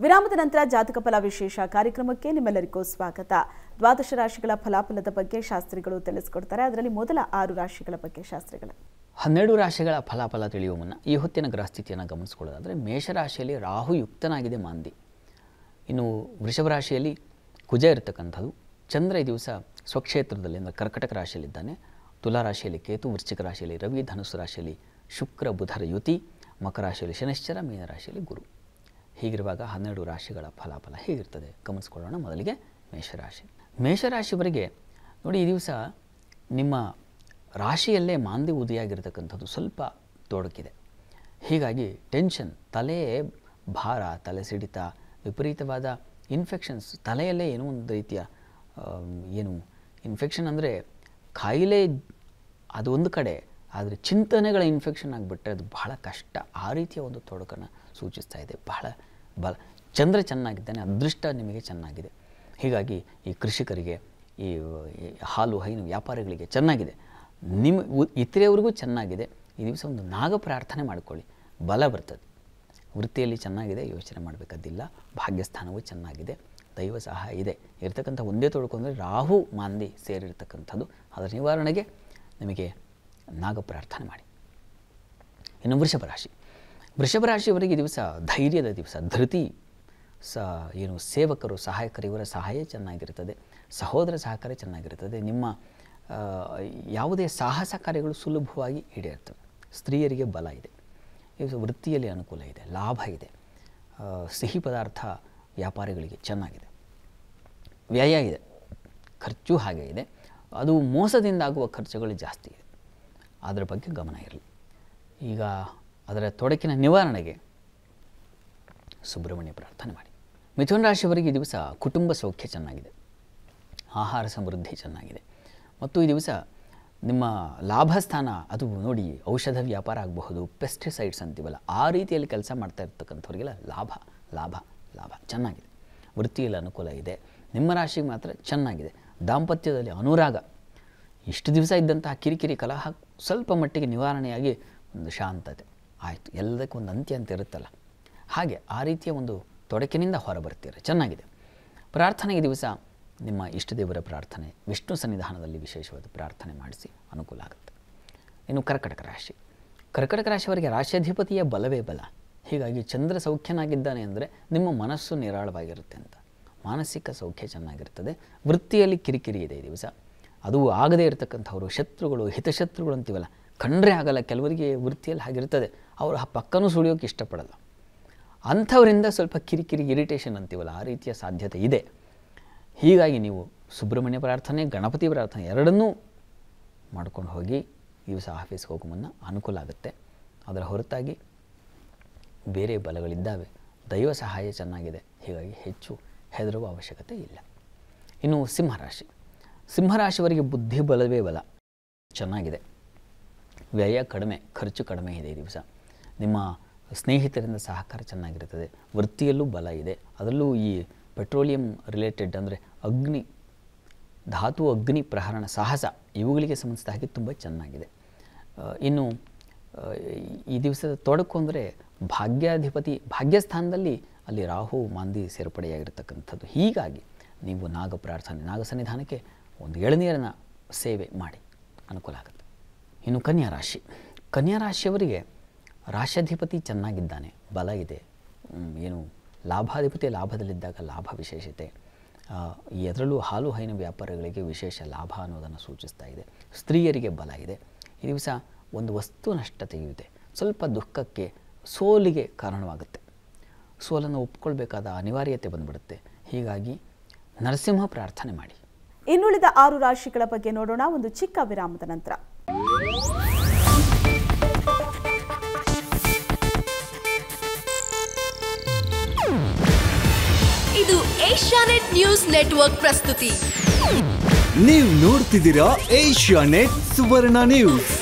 ವಿರಾಮದ ನಂತರ ಜಾತಕ ಫಲ ವಿಶೇಷ ಕಾರ್ಯಕ್ರಮಕ್ಕೆ ನಿಮ್ಮೆಲ್ಲರಿಗೂ ಸ್ವಾಗತ ದ್ವಾದಶ ರಾಶಿಗಳ ಫಲಾಫಲದ ಬಗ್ಗೆ ಶಾಸ್ತ್ರಿಗಳು ತಿಳಿಸ್ಕೊಡ್ತಾರೆ ಅದರಲ್ಲಿ ಮೊದಲ ಆರು ರಾಶಿಗಳ ಬಗ್ಗೆ ಶಾಸ್ತ್ರಿಗಳು ಹನ್ನೆರಡು ರಾಶಿಗಳ ಫಲಾಫಲ ತಿಳಿಯುವ ಮುನ್ನ ಈ ಹೊತ್ತಿನ ಗ್ರಹಸ್ಥಿತಿಯನ್ನು ಗಮನಿಸ್ಕೊಳ್ಳೋದಾದರೆ ಮೇಷರಾಶಿಯಲ್ಲಿ ರಾಹು ಯುಕ್ತನಾಗಿದೆ ಮಾಂದಿ ಇನ್ನು ವೃಷಭ ರಾಶಿಯಲ್ಲಿ ಕುಜ ಇರತಕ್ಕಂಥದ್ದು ಚಂದ್ರ ಈ ದಿವಸ ಸ್ವಕ್ಷೇತ್ರದಲ್ಲಿ ಅಂದರೆ ಕರ್ಕಟಕ ರಾಶಿಯಲ್ಲಿದ್ದಾನೆ ತುಲಾ ರಾಶಿಯಲ್ಲಿ ಕೇತು ವೃಶ್ಚಿಕ ರಾಶಿಯಲ್ಲಿ ರವಿ ಧನುಸ್ಸು ರಾಶಿಯಲ್ಲಿ ಶುಕ್ರ ಬುಧರ ಯುತಿ ಮಕರ ರಾಶಿಯಲ್ಲಿ ಶನಿಶ್ಚರ ಮೀನ ರಾಶಿಯಲ್ಲಿ ಗುರು ಹೀಗಿರುವಾಗ ಹನ್ನೆರಡು ರಾಶಿಗಳ ಫಲಾಫಲ ಹೇಗಿರ್ತದೆ ಗಮನಿಸ್ಕೊಳ್ಳೋಣ ಮೊದಲಿಗೆ ಮೇಷರಾಶಿ ಮೇಷರಾಶಿಯವರಿಗೆ ನೋಡಿ ಈ ದಿವಸ ನಿಮ್ಮ ರಾಶಿಯಲ್ಲೇ ಮಾಂದಿ ಉದಿಯಾಗಿರ್ತಕ್ಕಂಥದ್ದು ಸ್ವಲ್ಪ ತೊಡಕಿದೆ ಹೀಗಾಗಿ ಟೆನ್ಷನ್ ತಲೆ ಭಾರ ತಲೆ ಸಿಡಿತ ವಿಪರೀತವಾದ ಇನ್ಫೆಕ್ಷನ್ಸ್ ತಲೆಯಲ್ಲೇ ಏನೋ ಒಂದು ರೀತಿಯ ಆಮ್, ಏನು ಇನ್ಫೆಕ್ಷನ್ ಅಂದರೆ ಕಾಯಿಲೆ ಅದು ಒಂದು ಕಡೆ ಆದರೆ ಚಿಂತನೆಗಳ ಇನ್ಫೆಕ್ಷನ್ ಆಗಿಬಿಟ್ರೆ ಅದು ಬಹಳ ಕಷ್ಟ ಆ ರೀತಿಯ ಒಂದು ತೊಡಕನ್ನು ಸೂಚಿಸ್ತಾ ಇದೆ ಬಹಳ ಬಲ ಚಂದ್ರ ಚೆನ್ನಾಗಿದ್ದಾನೆ ಅದೃಷ್ಟ ನಿಮಗೆ ಚೆನ್ನಾಗಿದೆ ಹೀಗಾಗಿ ಈ ಕೃಷಿಕರಿಗೆ ಈ ಈ ಹಾಲು ಹೈನು ವ್ಯಾಪಾರಿಗಳಿಗೆ ಚೆನ್ನಾಗಿದೆ ನಿಮ್ಮ ಉ- ಇತರೆಯವರಿಗೂ ಚೆನ್ನಾಗಿದೆ ಈ ದಿವಸ ಒಂದು ನಾಗ ಪ್ರಾರ್ಥನೆ ಮಾಡಿಕೊಳ್ಳಿ ಬಲ ಬರ್ತದೆ ವೃತ್ತಿಯಲ್ಲಿ ಚೆನ್ನಾಗಿದೆ ಯೋಚನೆ ಮಾಡಬೇಕಾದಿಲ್ಲ ಭಾಗ್ಯಸ್ಥಾನವೂ ಚೆನ್ನಾಗಿದೆ ದೈವ ಸಹಾಯ ಇದೆ ಇರ್ತಕ್ಕಂಥ ಒಂದೇ ತೊಡಕು ಅಂದರೆ ರಾಹು ಮಾಂದಿ ಸೇರಿರ್ತಕ್ಕಂಥದ್ದು ಅದರ ನಿವಾರಣೆಗೆ ನಿಮಗೆ ನಾಗ ಪ್ರಾರ್ಥನೆ ಮಾಡಿ ಇನ್ನು ವೃಷಭ ರಾಶಿ ವೃಷಭ ರಾಶಿಯವರಿಗೆ ಈ ದಿವಸ ಧೈರ್ಯದ ದಿವಸ ಧೃತಿ ಸ ಏನು ಸೇವಕರು ಸಹಾಯಕರು ಇವರ ಸಹಾಯ ಚೆನ್ನಾಗಿರ್ತದೆ ಸಹೋದರ ಸಹಕಾರ ಚೆನ್ನಾಗಿರ್ತದೆ ನಿಮ್ಮ ಆ, ಯಾವುದೇ ಸಾಹಸ ಕಾರ್ಯಗಳು ಸುಲಭವಾಗಿ ಈಡೇರ್ತವೆ ಸ್ತ್ರೀಯರಿಗೆ ಬಲ ಇದೆ ಇದು ವೃತ್ತಿಯಲ್ಲಿ ಅನುಕೂಲ ಇದೆ ಲಾಭ ಇದೆ ಆ, ಸಿಹಿ ಪದಾರ್ಥ ವ್ಯಾಪಾರಿಗಳಿಗೆ ಚೆನ್ನಾಗಿದೆ ವ್ಯಯ ಇದೆ ಖರ್ಚು ಹಾಗೆ ಇದೆ ಅದು ಮೋಸದಿಂದ ಆಗುವ ಖರ್ಚುಗಳು ಜಾಸ್ತಿ ಇದೆ ಅದರ ಬಗ್ಗೆ ಗಮನ ಇರಲಿ ಈಗ ಅದರ ತೊಡಕಿನ ನಿವಾರಣೆಗೆ ಸುಬ್ರಹ್ಮಣ್ಯ ಪ್ರಾರ್ಥನೆ ಮಾಡಿ ಮಿಥುನ ರಾಶಿಯವರಿಗೆ ಈ ದಿವಸ ಕುಟುಂಬ ಸೌಖ್ಯ ಚೆನ್ನಾಗಿದೆ ಆಹಾರ ಸಮೃದ್ಧಿ ಚೆನ್ನಾಗಿದೆ ಮತ್ತು ಈ ದಿವಸ ನಿಮ್ಮ ಲಾಭಸ್ಥಾನ ಅದು ನೋಡಿ ಔಷಧ ವ್ಯಾಪಾರ ಆಗಬಹುದು ಪೆಸ್ಟಿಸೈಡ್ಸ್ ಅಂತೀವಲ್ಲ ಆ ರೀತಿಯಲ್ಲಿ ಕೆಲಸ ಮಾಡ್ತಾ ಇರ್ತಕ್ಕಂಥವ್ರಿಗೆಲ್ಲ ಲಾಭ ಲಾಭ ಲಾಭ ಚೆನ್ನಾಗಿದೆ ವೃತ್ತಿಯಲ್ಲಿ ಅನುಕೂಲ ಇದೆ ನಿಮ್ಮ ರಾಶಿಗೆ ಮಾತ್ರ ಚೆನ್ನಾಗಿದೆ ದಾಂಪತ್ಯದಲ್ಲಿ ಅನುರಾಗ ಇಷ್ಟು ದಿವಸ ಇದ್ದಂತಹ ಕಿರಿಕಿರಿ ಕಲಹ ಸ್ವಲ್ಪ ಮಟ್ಟಿಗೆ ನಿವಾರಣೆಯಾಗಿ ಒಂದು ಶಾಂತತೆ ಆಯಿತು ಎಲ್ಲದಕ್ಕೂ ಒಂದು ಅಂತ್ಯ ಅಂತ ಇರುತ್ತಲ್ಲ ಹಾಗೆ ಆ ರೀತಿಯ ಒಂದು ತೊಡಕಿನಿಂದ ಹೊರಬರ್ತೀರ ಚೆನ್ನಾಗಿದೆ ಪ್ರಾರ್ಥನೆಗೆ ದಿವಸ ನಿಮ್ಮ ಇಷ್ಟದೇವರ ಪ್ರಾರ್ಥನೆ ವಿಷ್ಣು ಸನ್ನಿಧಾನದಲ್ಲಿ ವಿಶೇಷವಾದ ಪ್ರಾರ್ಥನೆ ಮಾಡಿಸಿ ಅನುಕೂಲ ಆಗುತ್ತೆ ಇನ್ನು ಕರ್ಕಟಕ ರಾಶಿ ಕರ್ಕಟಕ ರಾಶಿಯವರಿಗೆ ರಾಶ್ಯಾಧಿಪತಿಯ ಬಲವೇ ಬಲ ಹೀಗಾಗಿ ಚಂದ್ರ ಸೌಖ್ಯನಾಗಿದ್ದಾನೆ ಅಂದರೆ ನಿಮ್ಮ ಮನಸ್ಸು ನಿರಾಳವಾಗಿರುತ್ತೆ ಅಂತ ಮಾನಸಿಕ ಸೌಖ್ಯ ಚೆನ್ನಾಗಿರ್ತದೆ ವೃತ್ತಿಯಲ್ಲಿ ಕಿರಿಕಿರಿ ಇದೆ ಈ ದಿವಸ ಅದು ಆಗದೇ ಇರತಕ್ಕಂಥವ್ರು ಶತ್ರುಗಳು ಹಿತಶತ್ರುಗಳು ಅಂತೀವಲ್ಲ ಕಂಡ್ರೆ ಆಗಲ್ಲ ಕೆಲವರಿಗೆ ವೃತ್ತಿಯಲ್ಲಿ ಹಾಗಿರ್ತದೆ ಅವರು ಆ ಪಕ್ಕನೂ ಸುಳಿಯೋಕೆ ಇಷ್ಟಪಡಲ್ಲ ಅಂಥವರಿಂದ ಸ್ವಲ್ಪ ಕಿರಿಕಿರಿ ಇರಿಟೇಷನ್ ಅಂತೀವಲ್ಲ ಆ ರೀತಿಯ ಸಾಧ್ಯತೆ ಇದೆ ಹೀಗಾಗಿ ನೀವು ಸುಬ್ರಹ್ಮಣ್ಯ ಪ್ರಾರ್ಥನೆ ಗಣಪತಿ ಪ್ರಾರ್ಥನೆ ಎರಡನ್ನೂ ಮಾಡ್ಕೊಂಡು ಹೋಗಿ ದಿವಸ ಆಫೀಸ್ಗೆ ಹೋಗೋ ಮುನ್ನ ಅನುಕೂಲ ಆಗುತ್ತೆ ಅದರ ಹೊರತಾಗಿ ಬೇರೆ ಬಲಗಳಿದ್ದಾವೆ ದೈವ ಸಹಾಯ ಚೆನ್ನಾಗಿದೆ ಹೀಗಾಗಿ ಹೆಚ್ಚು ಹೆದರುವ ಅವಶ್ಯಕತೆ ಇಲ್ಲ ಇನ್ನು ಸಿಂಹರಾಶಿ ಸಿಂಹರಾಶಿಯವರಿಗೆ ಬುದ್ಧಿ ಬಲವೇ ಬಲ ಚೆನ್ನಾಗಿದೆ ವ್ಯಯ ಕಡಿಮೆ ಖರ್ಚು ಕಡಿಮೆ ಇದೆ ಈ ದಿವಸ ನಿಮ್ಮ ಸ್ನೇಹಿತರಿಂದ ಸಹಕಾರ ಚೆನ್ನಾಗಿರ್ತದೆ ವೃತ್ತಿಯಲ್ಲೂ ಬಲ ಇದೆ ಅದರಲ್ಲೂ ಈ ಪೆಟ್ರೋಲಿಯಂ ರಿಲೇಟೆಡ್ ಅಂದರೆ ಅಗ್ನಿ ಧಾತು ಅಗ್ನಿ ಪ್ರಹರಣ ಸಾಹಸ ಇವುಗಳಿಗೆ ಸಂಬಂಧಿಸಿದ ಹಾಗೆ ತುಂಬ ಚೆನ್ನಾಗಿದೆ ಆ, ಇನ್ನು ಆ, ಈ ದಿವಸದ ತೊಡಕು ಅಂದರೆ ಭಾಗ್ಯಾಧಿಪತಿ ಭಾಗ್ಯಸ್ಥಾನದಲ್ಲಿ ಅಲ್ಲಿ ರಾಹು ಮಾಂದಿ ಸೇರ್ಪಡೆಯಾಗಿರ್ತಕ್ಕಂಥದ್ದು ಹೀಗಾಗಿ ನೀವು ನಾಗ ಪ್ರಾರ್ಥನೆ ನಾಗ ಸನ್ನಿಧಾನಕ್ಕೆ ಒಂದು ಎಳನೀರಿನ ಸೇವೆ ಮಾಡಿ ಅನುಕೂಲ ಆಗುತ್ತೆ ಇನ್ನು ಕನ್ಯಾ ರಾಶಿ ಕನ್ಯಾ ರಾಶಿಯವರಿಗೆ ರಾಶ್ಯಾಧಿಪತಿ ಚೆನ್ನಾಗಿದ್ದಾನೆ ಬಲ ಇದೆ ಮ್, ಏನು ಲಾಭಾಧಿಪತಿ ಲಾಭದಲ್ಲಿದ್ದಾಗ ಲಾಭ ವಿಶೇಷತೆ ಆ, ಅದರಲ್ಲೂ ಹಾಲು ಹೈನು ವ್ಯಾಪಾರಿಗಳಿಗೆ ವಿಶೇಷ ಲಾಭ ಅನ್ನೋದನ್ನು ಸೂಚಿಸ್ತಾ ಇದೆ ಸ್ತ್ರೀಯರಿಗೆ ಬಲ ಇದೆ ಈ ದಿವಸ ಒಂದು ವಸ್ತು ನಷ್ಟತೆಯೂ ಇದೆ ಸ್ವಲ್ಪ ದುಃಖಕ್ಕೆ ಸೋಲಿಗೆ ಕಾರಣವಾಗುತ್ತೆ ಸೋಲನ್ನು ಒಪ್ಕೊಳ್ಬೇಕಾದ ಅನಿವಾರ್ಯತೆ ಬಂದ್ಬಿಡುತ್ತೆ ಹೀಗಾಗಿ ನರಸಿಂಹ ಪ್ರಾರ್ಥನೆ ಮಾಡಿ ಇನ್ನುಳಿದ ಆರು ರಾಶಿಗಳ ಬಗ್ಗೆ ನೋಡೋಣ ಒಂದು ಚಿಕ್ಕ ವಿರಾಮದ ನಂತರ ಇದು ಏಷ್ಯಾನೆಟ್ ನ್ಯೂಸ್ ನೆಟ್ವರ್ಕ್ ಪ್ರಸ್ತುತಿ ನೀವು ನೋಡ್ತಿದ್ದೀರಾ ಏಷ್ಯಾ ನೆಟ್ ಸುವರ್ಣ ನ್ಯೂಸ್